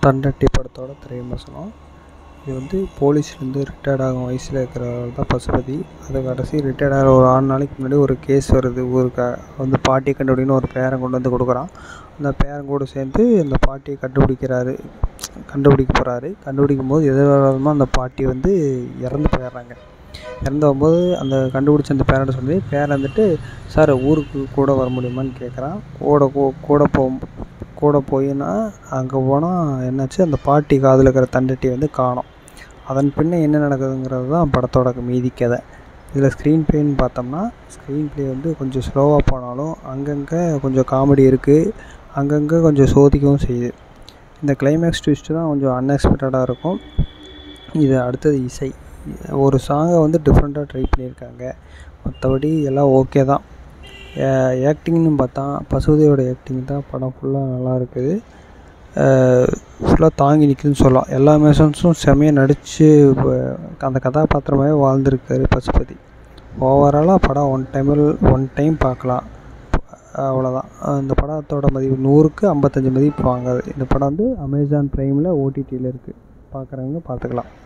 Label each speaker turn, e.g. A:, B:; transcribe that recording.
A: தண்டட்டி படத்தோட திரை விமர்சனம் இது வந்து போலீஸ்லேருந்து ரிட்டையர்ட் ஆகும் வயசில் இருக்கிறவர் தான் பசுபதி அது கடைசி ரிட்டையர்ட் ஆகிற ஒரு ஆறு நாளைக்கு முன்னாடி ஒரு கேஸ் வருது ஊருக்கு வந்து பாட்டியை கண்டுபிடிக்கணும்னு ஒரு பேரன் கொண்டு வந்து கொடுக்குறான் அந்த பேரன் கூட சேர்ந்து அந்த பாட்டியை கண்டுபிடிக்கிறாரு கண்டுபிடிக்க போகிறாரு கண்டுபிடிக்கும் போது எதிர்பாராதமாக அந்த பாட்டி வந்து இறந்து போயிடுறாங்க இறந்து போகும்போது அந்த கண்டுபிடிச்ச அந்த பேரண்ட்டை சொல்லி பேரன் வந்துட்டு சார் ஊருக்கு கூட வர முடியுமான்னு கேட்குறான் கூட கூ கூட போ கூட போயின்னா அங்கே போனால் என்னாச்சு அந்த பாட்டி காதில் இருக்கிற தண்டட்டி வந்து காணோம் அதன் பின்னே என்ன நடக்குதுங்கிறது தான் படத்தோட மீதி கதை இதில் ஸ்க்ரீன் ப்ளேன்னு பார்த்தோம்னா ஸ்க்ரீன் ப்ளே வந்து கொஞ்சம் ஸ்லோவாக போனாலும் அங்கங்கே கொஞ்சம் காமெடி இருக்குது அங்கங்கே கொஞ்சம் சோதிக்கவும் செய்யுது இந்த கிளைமேக்ஸ் ட்விஸ்ட்டு தான் கொஞ்சம் அன்எக்ஸ்பெக்டடாக இருக்கும் இது அடுத்தது இசை ஒரு சாங்கை வந்து டிஃப்ரெண்ட்டாக ட்ரை பண்ணியிருக்காங்க மற்றபடி எல்லாம் ஓகே தான் ஆக்டிங்னு பார்த்தா பசுபதியோட ஆக்டிங் தான் படம் ஃபுல்லாக நல்லா இருக்குது ஃபுல்லாக தாங்கி நிற்குதுன்னு சொல்லலாம் எல்லா மேசன்ஸும் செம்மையாக நடித்து அந்த கதாபாத்திரமாகவே வாழ்ந்திருக்காரு பசுபதி ஓவராலாக படம் ஒன் டைமில் ஒன் டைம் பார்க்கலாம் அவ்வளோதான் இந்த படத்தோட மதிப்பு நூறுக்கு ஐம்பத்தஞ்சு மதிப்பு வாங்காது இந்த படம் வந்து அமேசான் ப்ரைமில் ஓடிடியில் இருக்குது பார்க்குறவங்க பார்த்துக்கலாம்